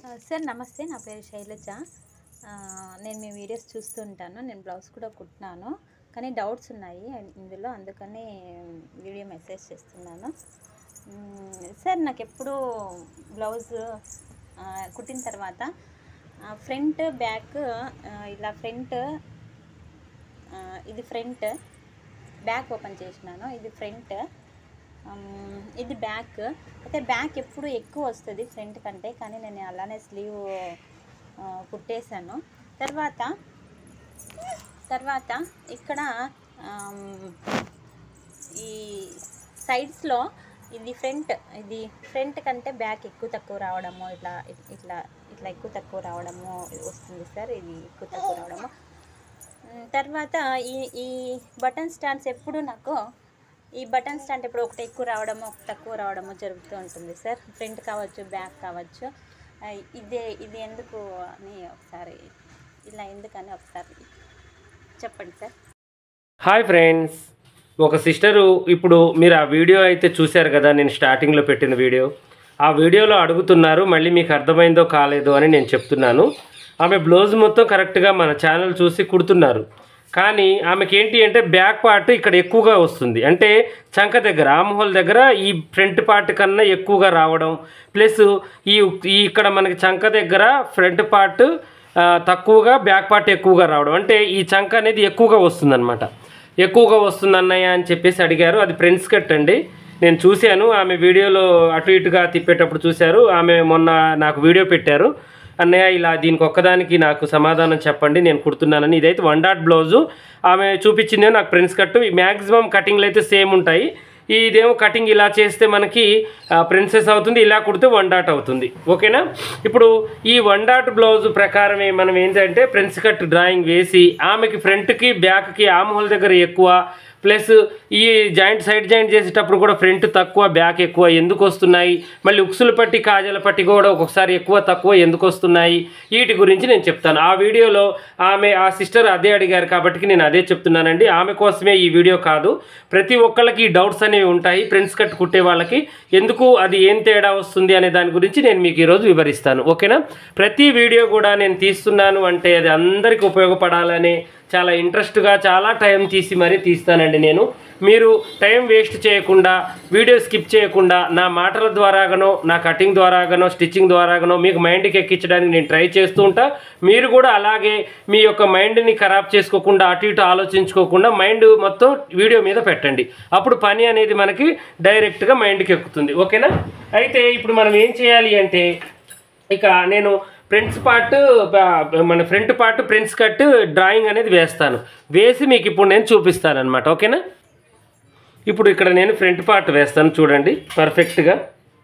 ఆ, సార్ నమస్తే నా పేరు శైలజ ఆ, నేను మీ వీడియోస్ చూస్తుంటాను నేను బ్లౌజ్ కూడా కుట్టినాను కానీ డౌట్స్ ఉన్నాయి ఇందులో అందుకని వీడియో మెసేజ్ చేస్తున్నాను మ్, సార్ నాకు ఎప్పుడు బ్లౌజ్ ఆ, కుట్టిన తర్వాత ఫ్రంట్ బ్యాక్ ఇలా ఫ్రంట్ ఇది ఫ్రంట్ బ్యాక్ ఓపెన్ చేసినాను ఇది ఫ్రంట్ ఉమ్, ఇది బ్యాక్ అయితే బ్యాక్ ఎప్పుడు ఎక్కువ వస్తుంది ఫ్రంట్ కంటే కానీ నేను అలానే స్లీవ్ ఆ, కుట్టేశాను తర్వాత తర్వాత ఇక్కడ ఆమ్, ఈ సైడ్స్లో ఇది ఫ్రంట్ ఇది ఫ్రంట్ కంటే బ్యాక్ ఎక్కువ తక్కువ రావడము ఇట్లా ఇట్లా ఇట్లా ఎక్కువ తక్కువ రావడము వస్తుంది సార్ ఇది ఎక్కువ తక్కువ రావడము ఉమ్, తర్వాత ఈ ఈ బటన్ స్టాండ్స్ ఎప్పుడు నాకు ఈ బటన్ స్టాండ్ ఇప్పుడు ఒకటి ఎక్కువ రావడము ఒకటి తక్కువ రావడము జరుగుతూ ఉంటుంది సార్ ఫ్రంట్ కావచ్చు బ్యాక్ కావచ్చు ఆ, ఇదే ఇది ఎందుకు అని ఒకసారి ఇలా ఎందుకని ఒకసారి చెప్పండి సార్ హాయ్ ఫ్రెండ్స్ ఒక సిస్టరు ఇప్పుడు మీరు ఆ వీడియో అయితే చూశారు కదా నేను స్టార్టింగ్లో పెట్టిన వీడియో ఆ వీడియోలో అడుగుతున్నారు మళ్ళీ మీకు అర్థమైందో కాలేదో అని నేను చెప్తున్నాను ఆమె బ్లౌజ్ మొత్తం కరెక్ట్గా మన ఛానల్ చూసి కుడుతున్నారు కానీ ఆమెకి ఏంటి అంటే బ్యాక్ పార్ట్ ఇక్కడ ఎక్కువగా వస్తుంది అంటే చంక దగ్గర ఆమ్హోల్ దగ్గర ఈ ఫ్రంట్ పార్ట్ కన్నా ఎక్కువగా రావడం ప్లస్ ఈ ఈ ఇక్కడ మనకి చంక దగ్గర ఫ్రంట్ పార్ట్ ఆ, తక్కువగా బ్యాక్ పార్ట్ ఎక్కువగా రావడం అంటే ఈ చంక అనేది ఎక్కువగా వస్తుందన్నమాట ఎక్కువగా వస్తుంది అన్నయ్య అని చెప్పేసి అడిగారు అది ఫ్రెండ్స్ కట్ అండి నేను చూశాను ఆమె వీడియోలో అటు ఇటుగా తిప్పేటప్పుడు చూశారు ఆమె మొన్న నాకు వీడియో పెట్టారు అన్నయ్య ఇలా దీనికి ఒక్కదానికి నాకు సమాధానం చెప్పండి నేను కుడుతున్నానని ఇదైతే వన్ డాట్ బ్లౌజు ఆమె చూపించిందే నాకు ప్రిన్స్ కట్టు మ్యాక్సిమం కటింగ్లు అయితే సేమ్ ఉంటాయి ఇదేమో కటింగ్ ఇలా చేస్తే మనకి ప్రిన్సెస్ అవుతుంది ఇలా కుడితే వన్ డాట్ అవుతుంది ఓకేనా ఇప్పుడు ఈ వన్ డాట్ బ్లౌజ్ ప్రకారమే మనం ఏంటంటే ప్రిన్స్ కట్ డ్రాయింగ్ వేసి ఆమెకి ఫ్రంట్కి బ్యాక్కి ఆమ్హోల్ దగ్గర ఎక్కువ ప్లస్ ఈ జాయింట్ సైడ్ జాయింట్ చేసేటప్పుడు కూడా ఫ్రంట్ తక్కువ బ్యాక్ ఎక్కువ ఎందుకు వస్తున్నాయి మళ్ళీ ఉక్సులు పట్టి కాజల పట్టి కూడా ఒక్కొక్కసారి ఎక్కువ తక్కువ ఎందుకు వస్తున్నాయి వీటి గురించి నేను చెప్తాను ఆ వీడియోలో ఆమె ఆ సిస్టర్ అదే అడిగారు కాబట్టి నేను అదే చెప్తున్నానండి ఆమె కోసమే ఈ వీడియో కాదు ప్రతి ఒక్కళ్ళకి ఈ డౌట్స్ అనేవి ఉంటాయి ఫ్రెండ్స్ కట్ కుట్టే వాళ్ళకి ఎందుకు అది ఏం తేడా వస్తుంది అనే దాని గురించి నేను మీకు ఈరోజు వివరిస్తాను ఓకేనా ప్రతి వీడియో కూడా నేను తీస్తున్నాను అంటే అది అందరికీ ఉపయోగపడాలనే చాలా ఇంట్రెస్ట్గా చాలా టైం తీసి మరీ తీస్తానండి నేను మీరు టైం వేస్ట్ చేయకుండా వీడియో స్కిప్ చేయకుండా నా మాటల ద్వారాగానో నా కటింగ్ ద్వారాగానో స్టిచ్చింగ్ ద్వారాగానో మీకు మైండ్కి ఎక్కించడానికి నేను ట్రై చేస్తూ ఉంటా మీరు కూడా అలాగే మీ యొక్క మైండ్ని ఖరాబ్ చేసుకోకుండా అటు ఇటు ఆలోచించుకోకుండా మైండ్ మొత్తం వీడియో మీద పెట్టండి అప్పుడు పని అనేది మనకి డైరెక్ట్గా మైండ్కి ఎక్కుతుంది ఓకేనా అయితే ఇప్పుడు మనం ఏం చేయాలి అంటే ఇక నేను ఫ్రంట్స్ పార్ట్ బ- మన front part prince cut drawing అనేది వేస్తాను వేసి మీకు ఇప్పుడు నేను చూపిస్తాను అనమాట ఓకేనా ఇప్పుడు ఇక్కడ నేను ఫ్రంట్ పార్ట్ వేస్తాను చూడండి పర్ఫెక్ట్గా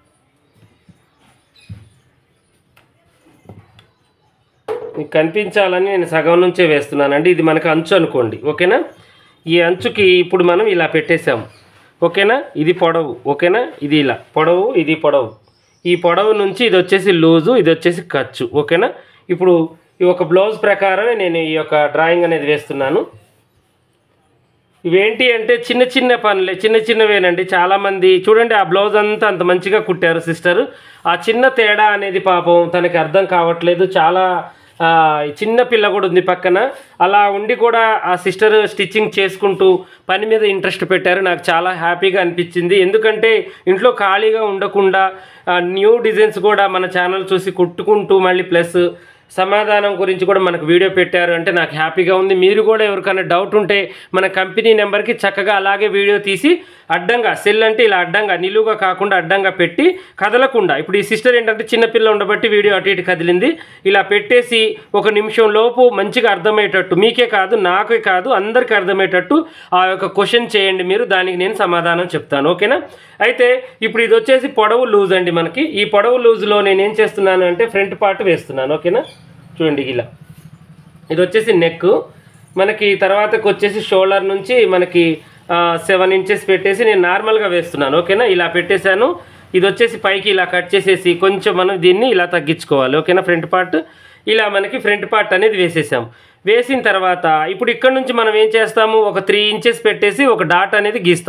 మీకు కనిపించాలని నేను సగం నుంచే వేస్తున్నానండి ఇది మనకు అంచు అనుకోండి ఓకేనా ఈ అంచుకి ఇప్పుడు మనం ఇలా పెట్టేసాము ఓకేనా ఇది పొడవు ఓకేనా ఇది ఇలా పొడవు ఇది పొడవు ఈ పొడవు నుంచి ఇది వచ్చేసి లూజు ఇది వచ్చేసి ఖర్చు ఓకేనా ఇప్పుడు ఈ ఒక బ్లౌజ్ ప్రకారమే నేను ఈ యొక్క డ్రాయింగ్ అనేది వేస్తున్నాను ఇవేంటి అంటే చిన్న చిన్న పనులే చిన్న చిన్నవేనండి చాలామంది చూడండి ఆ బ్లౌజ్ అంతా అంత మంచిగా కుట్టారు సిస్టర్ ఆ చిన్న తేడా అనేది పాపం తనకి అర్థం కావట్లేదు చాలా ఆ, చిన్న పిల్ల కూడా ఉంది పక్కన అలా ఉండి కూడా ఆ సిస్టర్ స్టిచ్చింగ్ చేసుకుంటూ పని మీద ఇంట్రెస్ట్ పెట్టారు నాకు చాలా హ్యాపీగా అనిపించింది ఎందుకంటే ఇంట్లో ఖాళీగా ఉండకుండా ఆ, న్యూ డిజైన్స్ కూడా మన ఛానల్ చూసి కుట్టుకుంటూ మళ్ళీ ప్లస్ సమాధానం గురించి కూడా మనకు వీడియో పెట్టారు అంటే నాకు హ్యాపీగా ఉంది మీరు కూడా ఎవరికైనా డౌట్ ఉంటే మన కంపెనీ నెంబర్కి చక్కగా అలాగే వీడియో తీసి అడ్డంగా సెల్ అంటే ఇలా అడ్డంగా నిలువుగా కాకుండా అడ్డంగా పెట్టి కదలకుండా ఇప్పుడు ఈ సిస్టర్ ఏంటంటే చిన్నపిల్ల ఉండబట్టి వీడియో అటు ఇటు కదిలింది ఇలా పెట్టేసి ఒక నిమిషం లోపు మంచిగా అర్థమయ్యేటట్టు మీకే కాదు నాకే కాదు అందరికీ అర్థమయ్యేటట్టు ఆ యొక్క క్వశ్చన్ చేయండి మీరు దానికి నేను సమాధానం చెప్తాను ఓకేనా అయితే ఇప్పుడు ఇది వచ్చేసి పొడవు లూజ్ అండి మనకి ఈ పొడవు లూజ్లో నేను ఏం చేస్తున్నాను అంటే ఫ్రంట్ పార్ట్ వేస్తున్నాను ఓకేనా చూడండి ఇలా ఇది వచ్చేసి నెక్ మనకి తర్వాతకు వచ్చేసి షోల్డర్ నుంచి మనకి సెవెన్ ఇంచెస్ పెట్టేసి నేను నార్మల్గా వేస్తున్నాను ఓకేనా ఇలా పెట్టేశాను ఇది వచ్చేసి పైకి ఇలా కట్ చేసేసి కొంచెం మనం దీన్ని ఇలా తగ్గించుకోవాలి ఓకేనా ఫ్రంట్ పార్ట్ ఇలా మనకి ఫ్రంట్ పార్ట్ అనేది వేసేసాం వేసిన తర్వాత ఇప్పుడు ఇక్కడ నుంచి మనం ఏం చేస్తాము ఒక త్రీ ఇంచెస్ పెట్టేసి ఒక డాట్ అనేది గీస్తాము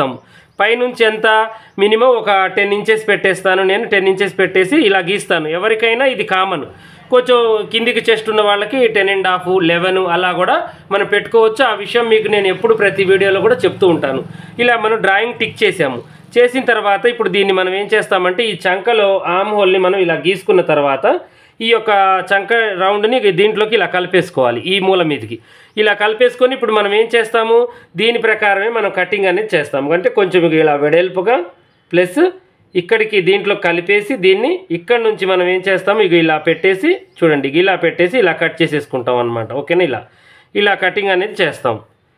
పైనుంచి ఎంత మినిమం ఒక టెన్ ఇంచెస్ పెట్టేస్తాను నేను టెన్ ఇంచెస్ పెట్టేసి ఇలా గీస్తాను ఎవరికైనా ఇది కామన్ కొంచెం కిందికి చెస్ట్ ఉన్న వాళ్ళకి టెన్ అండ్ హాఫ్ లెవెన్ అలా కూడా మనం పెట్టుకోవచ్చు ఆ విషయం మీకు నేను ఎప్పుడు ప్రతి వీడియోలో కూడా చెప్తూ ఉంటాను ఇలా మనం డ్రాయింగ్ టిక్ చేసాము చేసిన తర్వాత ఇప్పుడు దీన్ని మనం ఏం చేస్తామంటే ఈ చంకలో ఆమ్ హోల్ని మనం ఇలా గీసుకున్న తర్వాత ఈ యొక్క చంక రౌండ్ని దీంట్లోకి ఇలా కలిపేసుకోవాలి ఈ మూల మీదకి ఇలా కలిపేసుకొని ఇప్పుడు మనం ఏం చేస్తాము దీని ప్రకారమే మనం కటింగ్ అనేది చేస్తాము అంటే కొంచెం ఇలా వెడల్పుగా ప్లస్ ఇక్కడికి దీంట్లో కలిపేసి దీన్ని ఇక్కడ నుంచి మనం ఏం చేస్తాము ఇక ఇలా పెట్టేసి చూడండి ఇక ఇలా పెట్టేసి ఇలా కట్ చేసేసుకుంటాం అనమాట ఓకేనా ఇలా ఇలా కటింగ్ అనేది చేస్తాం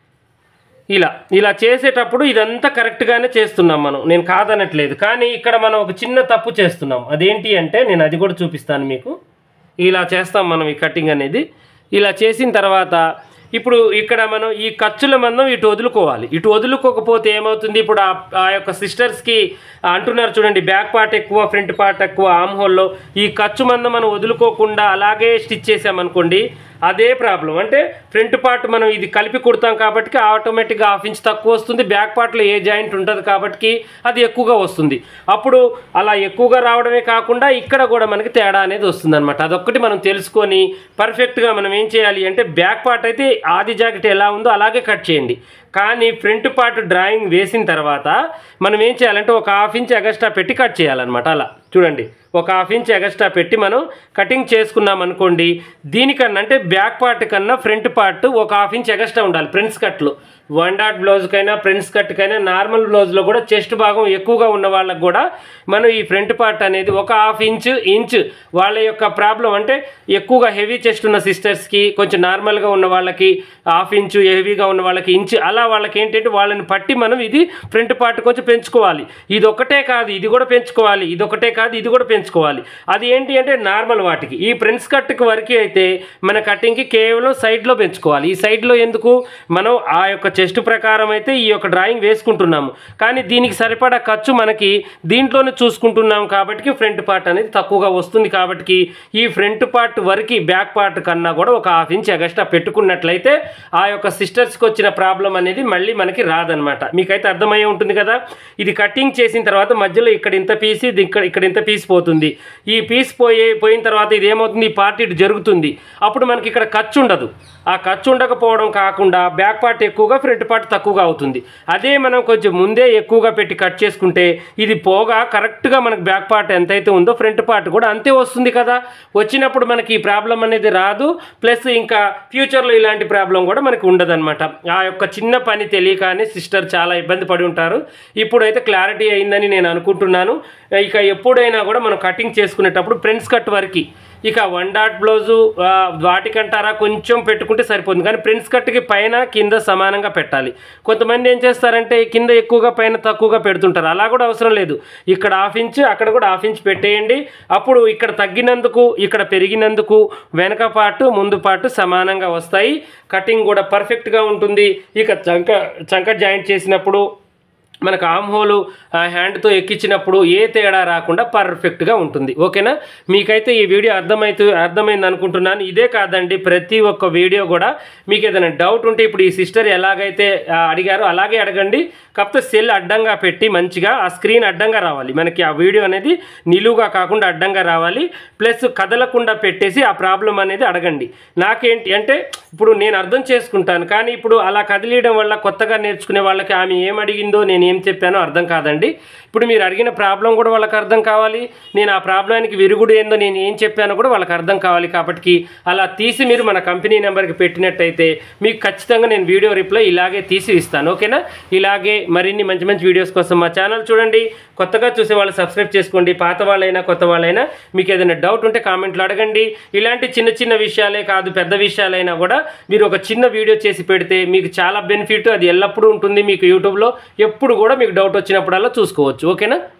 ఇలా ఇలా చేసేటప్పుడు ఇదంతా కరెక్ట్గానే చేస్తున్నాం మనం నేను కాదనట్లేదు కానీ ఇక్కడ మనం ఒక చిన్న తప్పు చేస్తున్నాం అదేంటి అంటే నేను అది కూడా చూపిస్తాను మీకు ఇలా చేస్తాం మనం ఈ కటింగ్ అనేది ఇలా చేసిన తర్వాత ఇప్పుడు ఇక్కడ మనం ఈ ఖర్చుల మందం ఇటు వదులుకోవాలి ఇటు వదులుకోకపోతే ఏమవుతుంది ఇప్పుడు ఆ ఆ యొక్క సిస్టర్స్కి అంటున్నారు చూడండి బ్యాక్ పార్ట్ ఎక్కువ ఫ్రంట్ పార్ట్ ఎక్కువ ఆమ్ హోల్లో ఈ ఖర్చు మందం మనం వదులుకోకుండా అలాగే స్టిచ్ చేసామనుకోండి అదే ప్రాబ్లం అంటే ఫ్రంట్ పార్ట్ మనం ఇది కలిపి కుడతాం కాబట్టి ఆటోమేటిక్గా హాఫ్ ఇంచ్ తక్కువ వస్తుంది బ్యాక్ పార్ట్లో ఏ జాయింట్ ఉంటుంది కాబట్టి అది ఎక్కువగా వస్తుంది అప్పుడు అలా ఎక్కువగా రావడమే కాకుండా ఇక్కడ కూడా మనకి తేడా అనేది వస్తుంది అనమాట అదొక్కటి మనం తెలుసుకొని పర్ఫెక్ట్గా మనం ఏం చేయాలి అంటే బ్యాక్ పార్ట్ అయితే ఆది జాకెట్ ఎలా ఉందో అలాగే కట్ చేయండి కానీ ఫ్రంట్ పార్ట్ డ్రాయింగ్ వేసిన తర్వాత మనం ఏం చేయాలంటే ఒక హాఫ్ ఇంచ్ ఎగస్ట్రా పెట్టి కట్ చేయాలన్నమాట అలా చూడండి ఒక హాఫ్ ఇంచ్ ఎగస్ట్రా పెట్టి మనం కటింగ్ చేసుకున్నాం అనుకోండి దీనికన్నా అంటే బ్యాక్ పార్ట్ కన్నా ఫ్రంట్ పార్ట్ ఒక హాఫ్ ఇంచ్ ఎగస్ట్రా ఉండాలి ప్రిన్స్ కట్లు వన్ డాట్ బ్లౌజ్కైనా ప్రిన్స్ కట్కైనా నార్మల్ బ్లౌజ్లో కూడా చెస్ట్ భాగం ఎక్కువగా ఉన్న వాళ్ళకి కూడా మనం ఈ ఫ్రంట్ పార్ట్ అనేది ఒక హాఫ్ ఇంచ్ ఇంచ్ వాళ్ళ యొక్క ప్రాబ్లం అంటే ఎక్కువగా హెవీ చెస్ట్ ఉన్న సిస్టర్స్కి కొంచెం నార్మల్గా ఉన్న వాళ్ళకి హాఫ్ ఇంచు హెవీగా ఉన్న వాళ్ళకి ఇంచ్ అలా వాళ్ళకి ఏంటంటే వాళ్ళని పట్టి మనం ఇది ఫ్రంట్ పార్ట్ కొంచెం పెంచుకోవాలి ఇది ఒకటే కాదు ఇది కూడా పెంచుకోవాలి ఇది ఒకటే కాదు ఇది కూడా పెంచుకోవాలి అది ఏంటి అంటే నార్మల్ వాటికి ఈ ప్రిన్స్ కట్కి వరకు అయితే మన కటింగ్కి కేవలం సైడ్లో పెంచుకోవాలి ఈ సైడ్లో ఎందుకు మనం ఆ యొక్క చెస్ట్ ప్రకారం అయితే ఈ యొక్క డ్రాయింగ్ వేసుకుంటున్నాము కానీ దీనికి సరిపడా ఖర్చు మనకి దీంట్లోనే చూసుకుంటున్నాం కాబట్టి ఫ్రంట్ పార్ట్ అనేది తక్కువగా వస్తుంది కాబట్టి ఈ ఫ్రంట్ పార్ట్ వరకు బ్యాక్ పార్ట్ కన్నా కూడా ఒక హాఫ్ ఇంచ్ ఎగస్ట్రా పెట్టుకున్నట్లయితే ఆ యొక్క సిస్టర్స్కి వచ్చిన ప్రాబ్లం అనేది మళ్ళీ మనకి రాదనమాట మీకైతే అర్థమయ్యే ఉంటుంది కదా ఇది కటింగ్ చేసిన తర్వాత మధ్యలో ఇక్కడ ఇంత పీస్ ఇది ఇక్కడ ఇక్కడ ఇంత పీస్ పోతుంది ఈ పీస్ పోయే పోయిన తర్వాత ఇది ఏమవుతుంది ఈ పార్ట్ ఇటు జరుగుతుంది అప్పుడు మనకి ఇక్కడ ఖర్చు ఉండదు ఆ ఖర్చు ఉండకపోవడం కాకుండా బ్యాక్ పార్ట్ ఎక్కువగా ఫ్రంట్ పార్ట్ తక్కువగా అవుతుంది అదే మనం కొంచెం ముందే ఎక్కువగా పెట్టి కట్ చేసుకుంటే ఇది పోగా కరెక్ట్గా మనకు బ్యాక్ పార్ట్ ఎంతైతే ఉందో ఫ్రంట్ పార్ట్ కూడా అంతే వస్తుంది కదా వచ్చినప్పుడు మనకి ఈ ప్రాబ్లం అనేది రాదు ప్లస్ ఇంకా ఫ్యూచర్లో ఇలాంటి ప్రాబ్లం కూడా మనకి ఉండదన్నమాట ఆ యొక్క చిన్న పని తెలియకనే సిస్టర్ చాలా ఇబ్బంది పడి ఉంటారు ఇప్పుడైతే క్లారిటీ అయిందని నేను అనుకుంటున్నాను ఇక ఎప్పుడైనా కూడా మనం కటింగ్ చేసుకునేటప్పుడు ప్రిన్స్ కట్ వరకు ఇక వన్ డాట్ బ్లౌజు ఆ, వాటికంటారా కొంచెం పెట్టుకుంటే సరిపోతుంది కానీ ప్రిన్స్ కట్కి పైన కింద సమానంగా పెట్టాలి కొంతమంది ఏం చేస్తారంటే కింద ఎక్కువగా పైన తక్కువగా పెడుతుంటారు అలా కూడా అవసరం లేదు ఇక్కడ హాఫ్ ఇంచ్ అక్కడ కూడా హాఫ్ ఇంచ్ పెట్టేయండి అప్పుడు ఇక్కడ తగ్గినందుకు ఇక్కడ పెరిగినందుకు వెనక పార్ట్ ముందు పార్ట్ సమానంగా వస్తాయి కటింగ్ కూడా పర్ఫెక్ట్గా ఉంటుంది ఇక చంక చంక జాయింట్ చేసినప్పుడు మనకు ఆమ్ హోలు హ్యాండ్తో ఎక్కించినప్పుడు ఏ తేడా రాకుండా పర్ఫెక్ట్గా ఉంటుంది ఓకేనా మీకైతే ఈ వీడియో అర్థమైతే అర్థమైంది అనుకుంటున్నాను ఇదే కాదండి ప్రతి ఒక్క వీడియో కూడా మీకు ఏదైనా డౌట్ ఉంటే ఇప్పుడు ఈ సిస్టర్ ఎలాగైతే ఆ, అడిగారో అలాగే అడగండి కాకపోతే సెల్ అడ్డంగా పెట్టి మంచిగా ఆ స్క్రీన్ అడ్డంగా రావాలి మనకి ఆ వీడియో అనేది నిలువుగా కాకుండా అడ్డంగా రావాలి ప్లస్ కదలకుండా పెట్టేసి ఆ ప్రాబ్లం అనేది అడగండి నాకేంటి అంటే ఇప్పుడు నేను అర్థం చేసుకుంటాను కానీ ఇప్పుడు అలా కదిలియడం వల్ల కొత్తగా నేర్చుకునే వాళ్ళకి ఆమె ఏం అడిగిందో నేను ఏం చెప్పానో అర్థం కాదండి ఇప్పుడు మీరు అడిగిన ప్రాబ్లం కూడా వాళ్ళకి అర్థం కావాలి నేను ఆ ప్రాబ్లానికి విరుగుడు ఏందో నేను ఏం చెప్పానో కూడా వాళ్ళకి అర్థం కావాలి కాబట్టి అలా తీసి మీరు మన కంపెనీ నెంబర్కి పెట్టినట్టయితే మీకు ఖచ్చితంగా నేను వీడియో రిప్లై ఇలాగే తీసి ఇస్తాను ఓకేనా ఇలాగే మరిన్ని మంచి మంచి వీడియోస్ కోసం మా ఛానల్ చూడండి కొత్తగా చూసే వాళ్ళు సబ్స్క్రైబ్ చేసుకోండి పాత వాళ్ళైనా కొత్త వాళ్ళైనా మీకు ఏదైనా డౌట్ ఉంటే కామెంట్లో అడగండి ఇలాంటి చిన్న చిన్న విషయాలే కాదు పెద్ద విషయాలైనా కూడా మీరు ఒక చిన్న వీడియో చేసి పెడితే మీకు చాలా బెనిఫిట్ అది ఎల్లప్పుడూ ఉంటుంది మీకు యూట్యూబ్లో ఎప్పుడు కూడా మీకు డౌట్ వచ్చినప్పుడల్లా చూసుకోవచ్చు ఓకేనా